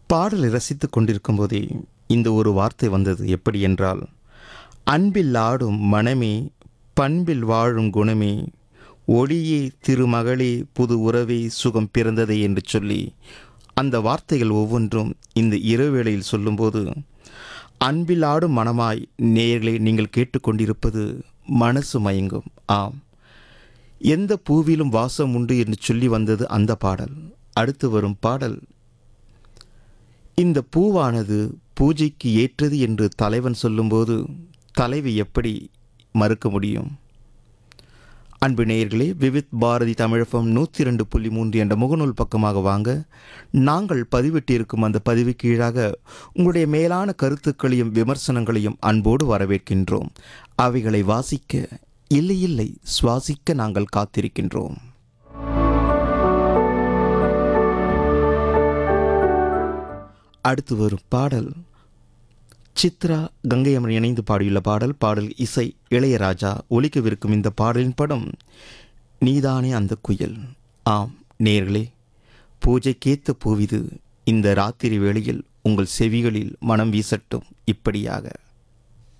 பாடலை ரசித்துக் கொண்டிருக்கும் போதே இந்த ஒரு வார்த்தை வந்தது எப்படி என்றால் அன்பில் ஆடும் மனமே பண்பில் வாழும் குணமே ஒளியே திருமகளே புது உறவே சுகம் பிறந்ததே என்று சொல்லி அந்த வார்த்தைகள் ஒவ்வொன்றும் இந்த இரவேளையில் சொல்லும்போது அன்பில் ஆடும் மனமாய் நேர்களே நீங்கள் கேட்டுக்கொண்டிருப்பது மனசு மயங்கும் ஆம் எந்த பூவிலும் வாசம் உண்டு என்று சொல்லி வந்தது அந்த பாடல் அடுத்து வரும் பாடல் இந்த பூவானது பூஜைக்கு ஏற்றது என்று தலைவன் சொல்லும்போது தலைவி எப்படி மறுக்க முடியும் அன்பு நேயர்களே விவித் பாரதி தமிழகம் நூற்றி ரெண்டு புள்ளி மூன்று என்ற முகநூல் பக்கமாக வாங்க நாங்கள் பதிவிட்டிருக்கும் அந்த பதிவு கீழாக உங்களுடைய மேலான கருத்துக்களையும் விமர்சனங்களையும் அன்போடு வரவேற்கின்றோம் அவைகளை வாசிக்க இல்லை இல்லை சுவாசிக்க நாங்கள் காத்திருக்கின்றோம் அடுத்து வரும் பாடல் சித்ரா கங்கை அமரன் இணைந்து பாடியுள்ள பாடல் பாடல் இசை இளையராஜா ஒலிக்கவிருக்கும் இந்த பாடலின் படம் நீதானே அந்த குயில் ஆம் நேர்களே பூஜைக்கேத்த பூவிது இந்த ராத்திரி வேளையில் உங்கள் செவிகளில் மனம் வீசட்டும் இப்படியாக